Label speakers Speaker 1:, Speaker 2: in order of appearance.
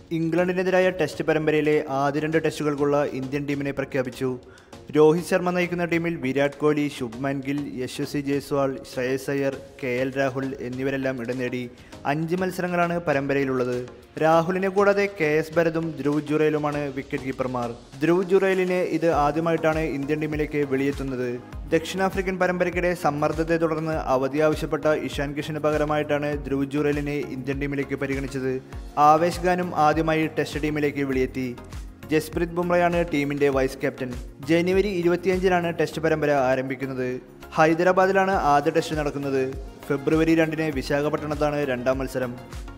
Speaker 1: ഇംഗ്ലണ്ടിനെതിരായ ടെസ്റ്റ് പരമ്പരയിലെ ആദ്യ രണ്ട് ടെസ്റ്റുകൾക്കുള്ള ഇന്ത്യൻ ടീമിനെ പ്രഖ്യാപിച്ചു രോഹിത് ശർമ്മ നയിക്കുന്ന ടീമിൽ വിരാട് കോഹ്ലി ശുഭ്മാൻ ഗിൽ യശസ്വി ജയ്സ്വാൾ ശ്രേയസ് അയ്യർ കെ എൽ രാഹുൽ എന്നിവരെല്ലാം ഇടം നേടി അഞ്ച് മത്സരങ്ങളാണ് പരമ്പരയിലുള്ളത് രാഹുലിനെ കൂടാതെ കെ എസ് ഭരതും ധ്രുവ് ജുറേലുമാണ് വിക്കറ്റ് കീപ്പർമാർ ധ്രുവ് ജുറേലിനെ ഇത് ആദ്യമായിട്ടാണ് ഇന്ത്യൻ ടീമിലേക്ക് വെളിയെത്തുന്നത് ദക്ഷിണാഫ്രിക്കൻ പരമ്പരയ്ക്കിടെ സമ്മർദ്ദത്തെ തുടർന്ന് അവധി ആവശ്യപ്പെട്ട ഇഷാൻ കിഷന് പകരമായിട്ടാണ് ധ്രുവ് ജുറേലിനെ ഇന്ത്യൻ ടീമിലേക്ക് പരിഗണിച്ചത് ആവേശ് ഖാനും ആദ്യമായി ടെസ്റ്റ് ടീമിലേക്ക് വെളിയെത്തി ജസ്പ്രീത് ബുംറയാണ് ടീമിന്റെ വൈസ് ക്യാപ്റ്റൻ ജനുവരി ഇരുപത്തിയഞ്ചിനാണ് ടെസ്റ്റ് പരമ്പര ആരംഭിക്കുന്നത് ഹൈദരാബാദിലാണ് ആദ്യ ടെസ്റ്റ് നടക്കുന്നത് ഫെബ്രുവരി രണ്ടിന് വിശാഖപട്ടണത്താണ് രണ്ടാം മത്സരം